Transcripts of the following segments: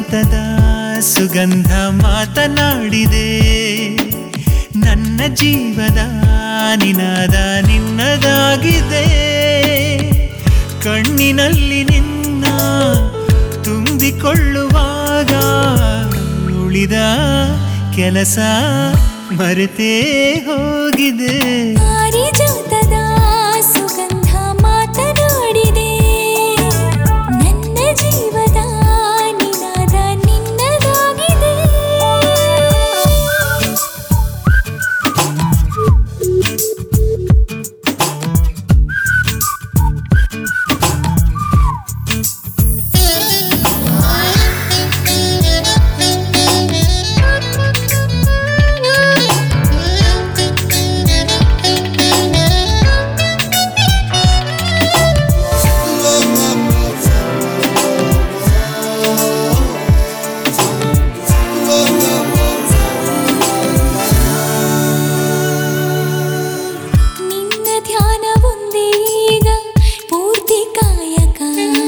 ಪಾರಿಜಾತದ ಸುಗಂಧ ಮಾತನಾಡಿದೆ ನನ್ನ ಜೀವದ ನಿನಾದ ನಿನ್ನದಾಗಿದೆ ಕಣ್ಣಿನಲ್ಲಿ ನಿನ್ನ ತುಂಬಿಕೊಳ್ಳುವಾಗ ಉಳಿದ ಕೆಲಸ ಮರೆತೇ ಹೋಗಿದೆ ಪಾರಿಜಾತದ ಸುಗಂಧ ಮಾತನಾಡಿದೆ ನನ್ನ ಜೀವದ ನಿನಾದ ನಿನ್ನದಾಗಿದೆ ನಿನ್ನ ಧ್ಯಾನ ಒಂದೇ ಈಗ ಪೂರ್ತಿ ಕಾಯಕ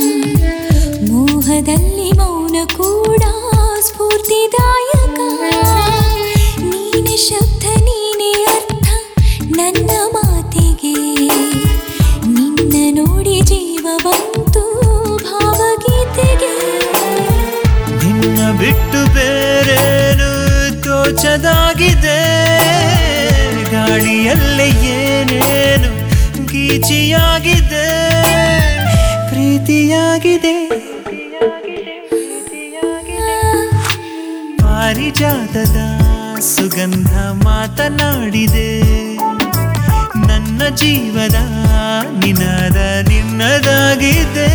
ಮೋಹದಲ್ಲಿ ಮೌನ ಕೂಡ ಸ್ಫೂರ್ತಿದಾಯಕ ನೀನೆ ಶಬ್ದ ನೀನೆ ಅರ್ಥ ನನ್ನ ಮಾತಿಗೆ ನಿನ್ನ ನೋಡಿ ಜೀವ ಬಂತು ಭಾವಗೀತೆಗೆ ನಿನ್ನ ಬಿಟ್ಟು ಬೇರೇನು ತೋಚದಾಗಿದೆ ಗಾಳಿಯಲ್ಲೇ ಏನೇನು ಗೀಚಿಯಾಗಿದೆ ಪ್ರೀತಿಯಾಗಿದೆ ಪಾರಿಜಾತದ ಸುಗಂಧ ಮಾತನಾಡಿದೆ ನನ್ನ ಜೀವದ ನಿನಾದ ನಿನ್ನದಾಗಿದೆ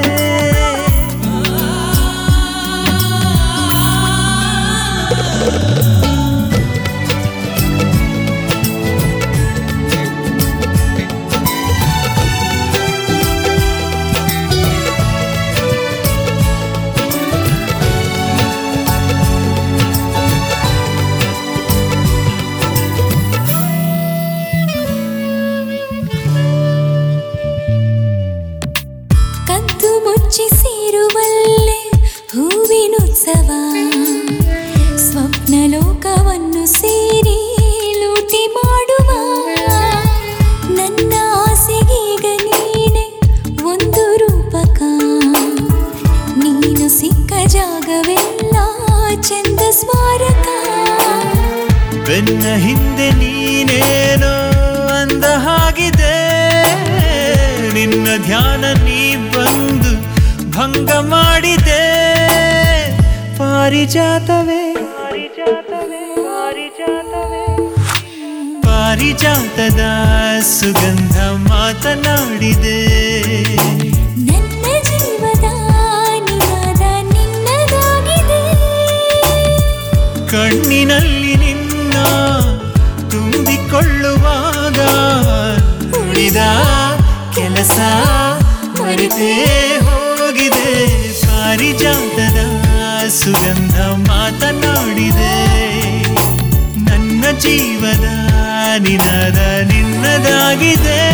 ಕದ್ದು ಮುಚ್ಚಿ ಸೇರುವಲ್ಲೇ ಹೂವಿನುತ್ಸವ ಸ್ವಪ್ನ ಲೋಕವನ್ನು ಸೇರಿ ಲೂಟಿ ಮಾಡುವ ನನ್ನ ಆಸೆಗೀಗ ನೀನೆ ಒಂದು ರೂಪಕ ನೀನು ಸಿಕ್ಕ ಜಾಗವೆಲ್ಲ ಚಂದ ಸ್ಮಾರಕ ಬೆನ್ನ ಹಿಂದೆ ನೀನೇನೋ ಅಂದ ಹಾಗಿದೆ ನಿನ್ನ ಧ್ಯಾನ ನೀ ಬಂದು ಭಂಗ ಮಾಡಿದೆ ಪಾರಿಜಾತವೇ ಪಾರಿಜಾತದ ಸುಗಂಧ ಮಾತನಾಡಿದೆ ನನ್ನ ಜೀವದ ನಿನಾದ ನಿನ್ನದಾಗಿದೆ ಕಣ್ಣಿನಲ್ಲಿ ನಿನ್ನ ತುಂಬಿಕೊಳ್ಳುವಾಗ ಉಳಿದ ಕೆಲಸ ಮರೆತೇ ಹೋಗಿದೆ ಪಾರಿಜಾತದ ಸುಗಂಧ ಮಾತನಾಡಿದೆ ನನ್ನ ಜೀವದ ನಿನದ ನಿನ್ನದಾಗಿದೆ